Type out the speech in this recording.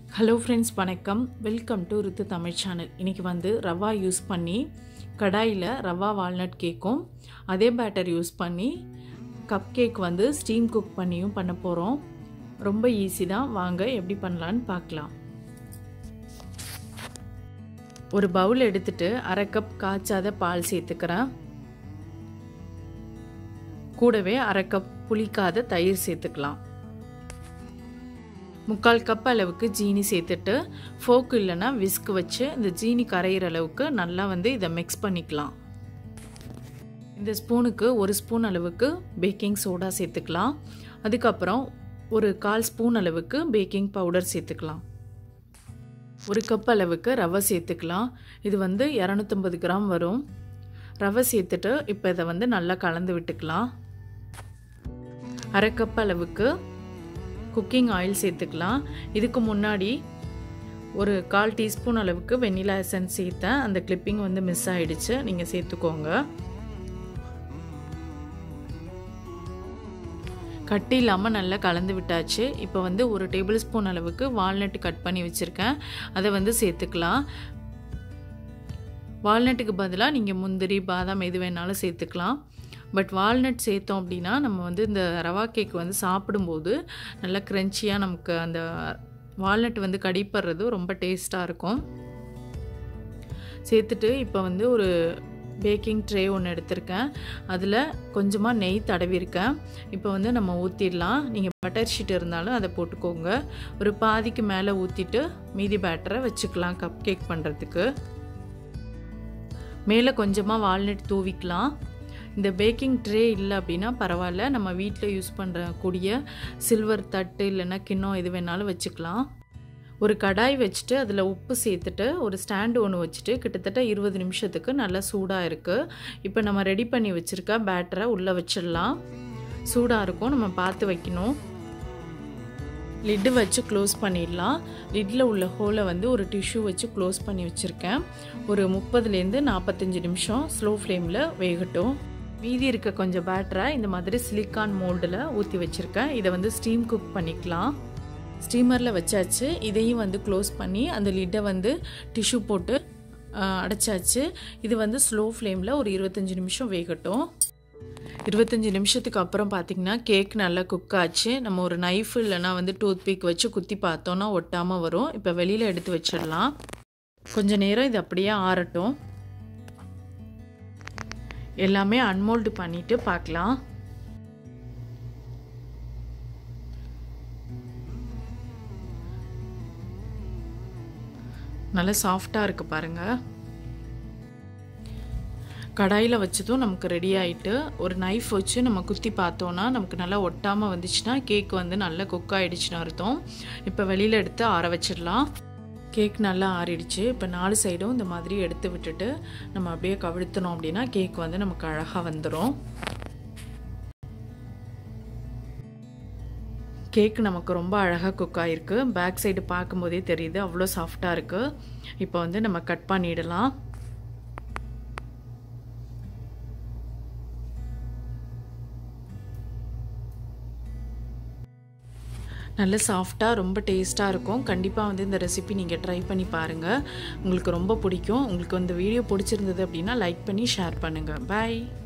hello friends வணக்கம் welcome to Rithu Tamil channel இன்றைக்கி வந்து ரவா யூஸ் பண்ணி கடாயில் ரவா வால்நட் கேக்கும் அதே பேட்டர் யூஸ் பண்ணி கப் கேக் வந்து ஸ்டீம் குக் பண்ணியும் பண்ண போகிறோம் ரொம்ப ஈஸி தான் வாங்க எப்படி பண்ணலான்னு பார்க்கலாம் ஒரு பவுல் எடுத்துட்டு அரை கப் காய்ச்சாத பால் சேர்த்துக்கிறேன் கூடவே அரை கப் புளிக்காத தயிர் சேர்த்துக்கலாம் முக்கால் கப் அளவுக்கு ஜீனி சேர்த்துட்டு ஃபோக்கு இல்லைன்னா விஸ்க் வச்சு இந்த ஜீனி கரையிற அளவுக்கு நல்லா வந்து இதை மிக்ஸ் பண்ணிக்கலாம் இந்த ஸ்பூனுக்கு ஒரு ஸ்பூன் அளவுக்கு பேக்கிங் சோடா சேர்த்துக்கலாம் அதுக்கப்புறம் ஒரு கால் ஸ்பூன் அளவுக்கு பேக்கிங் பவுடர் சேர்த்துக்கலாம் ஒரு கப் அளவுக்கு ரவை சேர்த்துக்கலாம் இது வந்து இரநூத்தம்பது கிராம் வரும் ரவை சேர்த்துட்டு இப்போ இதை வந்து நல்லா கலந்து விட்டுக்கலாம் அரை கப் அளவுக்கு குக்கிங் ஆயில் சேர்த்துக்கலாம் இதுக்கு முன்னாடி ஒரு கால் டீஸ்பூன் அளவுக்கு வெண்ணிலா எசன்ஸ் சேர்த்தேன் அந்த கிளிப்பிங் வந்து மிஸ் ஆகிடுச்சு நீங்கள் சேர்த்துக்கோங்க கட்டி இல்லாமல் நல்லா கலந்து விட்டாச்சு இப்போ வந்து ஒரு டேபிள் ஸ்பூன் அளவுக்கு வால்நட் கட் பண்ணி வச்சுருக்கேன் அதை வந்து சேர்த்துக்கலாம் வால்நட்டுக்கு பதிலாக நீங்கள் முந்திரி பாதாம் எது வேணாலும் சேர்த்துக்கலாம் பட் வால்நட் சேர்த்தோம் அப்படின்னா நம்ம வந்து இந்த ரவா கேக் வந்து சாப்பிடும்போது நல்லா க்ரன்ச்சியாக நமக்கு அந்த வால்நட் வந்து கடிப்படுறது ரொம்ப டேஸ்ட்டாக இருக்கும் சேர்த்துட்டு இப்போ வந்து ஒரு பேக்கிங் ட்ரே ஒன்று எடுத்திருக்கேன் அதில் கொஞ்சமாக நெய் தடவிருக்கேன் இப்போ வந்து நம்ம ஊற்றிடலாம் நீங்கள் பட்டர் ஷீட் இருந்தாலும் அதை போட்டுக்கோங்க ஒரு பாதிக்கு மேலே ஊற்றிட்டு மீதி பேட்டரை வச்சுக்கலாம் கப் கேக் பண்ணுறதுக்கு மேலே கொஞ்சமாக வால்நட் தூவிக்கலாம் இந்த பேக்கிங் ட்ரே இல்லை அப்படின்னா பரவாயில்ல நம்ம வீட்டில் யூஸ் பண்ணுற கூடிய சில்வர் தட்டு இல்லைன்னா கிண்ணம் எது வேணாலும் வச்சுக்கலாம் ஒரு கடாய் வச்சுட்டு அதில் உப்பு சேர்த்துட்டு ஒரு ஸ்டாண்டு ஒன்று வச்சுட்டு கிட்டத்தட்ட இருபது நிமிஷத்துக்கு நல்லா சூடாக இருக்குது இப்போ நம்ம ரெடி பண்ணி வச்சுருக்க பேட்டரை உள்ளே வச்சிடலாம் சூடாக இருக்கும் நம்ம பார்த்து வைக்கணும் லிட்டு வச்சு க்ளோஸ் பண்ணிடலாம் லிட்டில் உள்ள ஹோலை வந்து ஒரு டிஷ்யூ வச்சு க்ளோஸ் பண்ணி வச்சுருக்கேன் ஒரு முப்பதுலேருந்து நாற்பத்தஞ்சு நிமிஷம் ஸ்லோ ஃப்ளேமில் வேகட்டும் மீதி இருக்க கொஞ்சம் பேட்டரை இந்த மாதிரி சிலிக்கான் மோல்டில் ஊற்றி வச்சுருக்கேன் இதை வந்து ஸ்டீம் குக் பண்ணிக்கலாம் ஸ்டீமரில் வச்சாச்சு இதையும் வந்து க்ளோஸ் பண்ணி அந்த லிட்டை வந்து டிஷ்யூ போட்டு அடைச்சாச்சு இது வந்து ஸ்லோ ஃப்ளேமில் ஒரு இருபத்தஞ்சி நிமிஷம் வேகட்டும் இருபத்தஞ்சி நிமிஷத்துக்கு அப்புறம் பார்த்திங்கன்னா கேக் நல்லா குக் ஆச்சு நம்ம ஒரு நைஃப் இல்லைனா வந்து டூத் பிக் வச்சு குத்தி பார்த்தோன்னா ஒட்டாமல் வரும் இப்போ வெளியில் எடுத்து வச்சிடலாம் கொஞ்சம் நேரம் இது அப்படியே ஆறட்டும் எல்லாமே அன்மோல்டு பண்ணிவிட்டு பார்க்கலாம் நல்லா சாஃப்டாக இருக்குது பாருங்கள் கடாயில் வச்சதும் நமக்கு ரெடி ஆகிட்டு ஒரு நைஃப் வச்சு நம்ம குத்தி பார்த்தோன்னா நமக்கு நல்லா ஒட்டாமல் வந்துச்சுன்னா கேக் வந்து நல்லா குக் ஆகிடுச்சுன்னு அர்த்தம் இப்போ வெளியில் எடுத்து ஆற வச்சிடலாம் கேக் நல்லா ஆறிடுச்சு இப்போ நாலு சைடும் இந்த மாதிரி எடுத்து விட்டுட்டு நம்ம அப்படியே கவிழ்த்தணும் அப்படின்னா கேக் வந்து நமக்கு அழகாக வந்துடும் கேக் நமக்கு ரொம்ப அழகாக குக் ஆகிருக்கு பேக் சைடு பார்க்கும்போதே தெரியுது அவ்வளோ சாஃப்டாக இருக்குது இப்போ வந்து நம்ம கட் பண்ணிடலாம் நல்ல சாஃப்டாக ரொம்ப டேஸ்ட்டாக இருக்கும் கண்டிப்பாக வந்து இந்த ரெசிபி நீங்கள் ட்ரை பண்ணி பாருங்கள் உங்களுக்கு ரொம்ப பிடிக்கும் உங்களுக்கு இந்த வீடியோ பிடிச்சிருந்தது அப்படின்னா லைக் பண்ணி ஷேர் பண்ணுங்கள் பாய்